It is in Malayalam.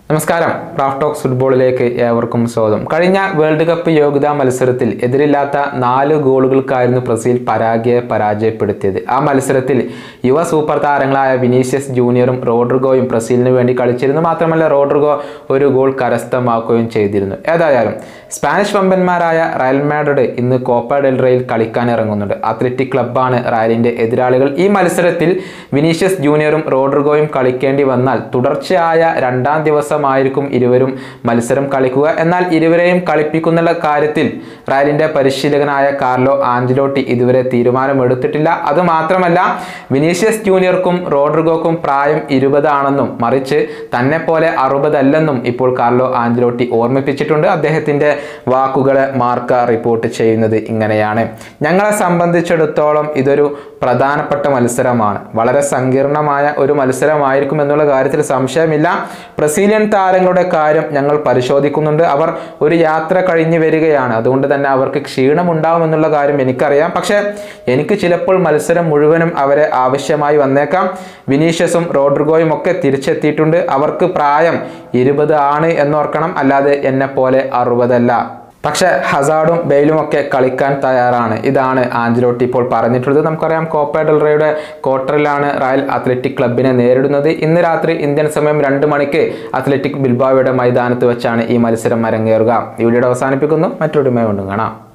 നമസ്കാരം റാഫ് ടോക്സ് ഫുട്ബോളിലേക്ക് ഏവർക്കും സ്വാഗതം കഴിഞ്ഞ വേൾഡ് കപ്പ് യോഗ്യതാ മത്സരത്തിൽ എതിരില്ലാത്ത നാല് ഗോളുകൾക്കായിരുന്നു ബ്രസീൽ പരാഗയെ പരാജയപ്പെടുത്തിയത് ആ മത്സരത്തിൽ യുവ സൂപ്പർ താരങ്ങളായ വിനീഷ്യസ് ജൂനിയറും റോഡ്രിഗോയും ബ്രസീലിന് വേണ്ടി കളിച്ചിരുന്നു മാത്രമല്ല റോഡ്രിഗോ ഒരു ഗോൾ കരസ്ഥമാക്കുകയും ചെയ്തിരുന്നു ഏതായാലും സ്പാനിഷ് വമ്പന്മാരായ റയൽ മാഡ്രിഡ് ഇന്ന് കോപ്പ ഡെൽറയിൽ കളിക്കാൻ ഇറങ്ങുന്നുണ്ട് അത്ലറ്റിക് ക്ലബ്ബാണ് റയലിന്റെ എതിരാളികൾ ഈ മത്സരത്തിൽ വിനീഷ്യസ് ജൂനിയറും റോഡ്രിഗോയും കളിക്കേണ്ടി വന്നാൽ തുടർച്ചയായ രണ്ടാം ദിവസമായിരിക്കും ഇരുവരും മത്സരം കളിക്കുക എന്നാൽ ഇരുവരെയും കളിപ്പിക്കുന്ന കാര്യത്തിൽ റയലിന്റെ പരിശീലകനായ കാർലോ ആഞ്ചലോട്ടി ഇതുവരെ തീരുമാനമെടുത്തിട്ടില്ല അതുമാത്രമല്ല വിനീഷ്യസ് ജൂനിയർക്കും റോഡ്രിഗോക്കും പ്രായം ഇരുപതാണെന്നും മറിച്ച് തന്നെ പോലെ അറുപതല്ലെന്നും ഇപ്പോൾ കാർലോ ആഞ്ചലോട്ടി ഓർമ്മിപ്പിച്ചിട്ടുണ്ട് അദ്ദേഹത്തിന്റെ വാക്കുകളെ മാർക്ക റിപ്പോർട്ട് ചെയ്യുന്നത് ഇങ്ങനെയാണ് ഞങ്ങളെ സംബന്ധിച്ചിടത്തോളം ഇതൊരു പ്രധാനപ്പെട്ട മത്സരമാണ് വളരെ സങ്കീർണമായ ഒരു മത്സരമായിരിക്കും എന്നുള്ള കാര്യത്തിൽ സംശയമില്ല ബ്രസീലിയൻ താരങ്ങളുടെ കാര്യം ഞങ്ങൾ പരിശോധിക്കുന്നുണ്ട് അവർ ഒരു യാത്ര കഴിഞ്ഞു വരികയാണ് അതുകൊണ്ട് തന്നെ അവർക്ക് ക്ഷീണമുണ്ടാവും എന്നുള്ള കാര്യം എനിക്കറിയാം പക്ഷേ എനിക്ക് ചിലപ്പോൾ മത്സരം മുഴുവനും അവരെ ആവശ്യമായി വന്നേക്കാം വിനീഷ്യസും റോഡ്രിഗോയും ഒക്കെ തിരിച്ചെത്തിയിട്ടുണ്ട് അവർക്ക് പ്രായം ഇരുപത് ആണ് എന്നോർക്കണം അല്ലാതെ എന്നെ പോലെ അറുപതല്ല പക്ഷേ ഹസാഡും ബെയിലും ഒക്കെ കളിക്കാൻ തയ്യാറാണ് ഇതാണ് ആഞ്ചലോട്ടി ഇപ്പോൾ പറഞ്ഞിട്ടുള്ളത് നമുക്കറിയാം കോപ്പ ഡെൽറയുടെ ക്വാർട്ടറിലാണ് റയൽ അത്ലറ്റിക് ക്ലബിനെ നേരിടുന്നത് ഇന്ന് രാത്രി ഇന്ത്യൻ സമയം രണ്ട് മണിക്ക് അത്ലറ്റിക് ബിൽബാവയുടെ മൈതാനത്ത് വെച്ചാണ് ഈ മത്സരം അരങ്ങേറുക ഈ വീഡിയോ അവസാനിപ്പിക്കുന്നു മറ്റൊരു കൊണ്ടും കാണാം